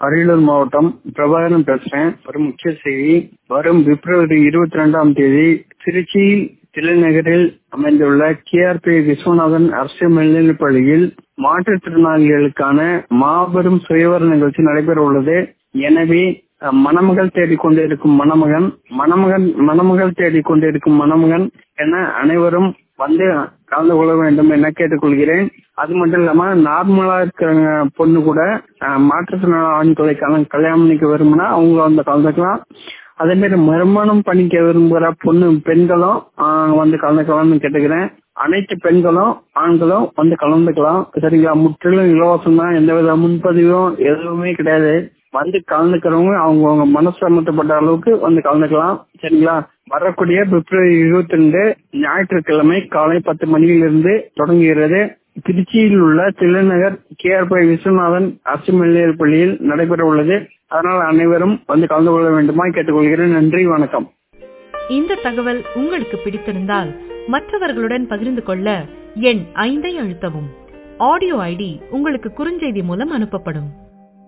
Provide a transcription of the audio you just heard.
அரியலூர் மாவட்டம் பிரபாகரன் பேசுறேன் ஒரு முக்கிய செய்தி வரும் பிப்ரவரி இருபத்தி ரெண்டாம் தேதி திருச்சி தலைநகரில் அமைந்துள்ள கேஆர்பி விஸ்வநாதன் அரசு மேல்நிலைப் பள்ளியில் மாற்றுத்திறனாளிகளுக்கான மாபெரும் சுயவர நிகழ்ச்சி நடைபெற உள்ளது எனவே அஹ், மணமகள் தேடிக்கொண்டிருக்கும் மணமகன் மணமகன் மணமகள் தேடிக்கொண்டிருக்கும் மணமகன் என அனைவரும் வந்து கலந்து கொள்ள வேண்டும் என கேட்டுக்கொள்கிறேன் அது மட்டும் இல்லாம நார்மலா இருக்கிற பொண்ணு கூட அஹ், மாற்றுத்திறனாளி ஆண்களை கல- கல்யாணம் பண்ணிக்க விரும்பினா அவங்க வந்து கலந்துக்கலாம் அதே மாதிரி மறுமணம் பண்ணிக்க விரும்புகிற பொண்ணு பெண்களும் ஆஹ், வந்து கலந்துக்கலாம்னு கேட்டுக்கிறேன் அனைத்து பெண்களும் ஆண்களும் வந்து கலந்துக்கலாம் சரிங்களா முற்றிலும் இலவசம் தான் எந்தவித முன்பதிவும் எதுவுமே கிடையாது வந்து கலந்துக்கிறவங்க அவங்கவுங்க மனசு சம்மந்தப்பட்ட அளவுக்கு வந்து கலந்துக்கலாம் சரிங்களா வரக்கூடிய பிப்ரவரி இருபத்தி ரெண்டு ஞாயிற்றுக்கிழமை காலை பத்து மணியிலிருந்து தொடங்குகிறது திருச்சியில் உள்ள தில்லைநகர் கேஆர்பி விஸ்வநாதன் அரசு மேல்நிலைப் பள்ளியில் நடைபெற உள்ளது அதனால் அனைவரும் வந்து கலந்து கொள்ள வேண்டுமா கேட்டுக்கொள்கிறேன் நன்றி வணக்கம் இந்த தகவல் உங்களுக்கு பிடித்திருந்தால் மற்றவர்களுடன் பகிர்ந்து கொள்ள எண் ஐந்தை அழுத்தவும் ஆடியோ ஐடி உங்களுக்கு குறுஞ்செய்தி மூலம் அனுப்பப்படும்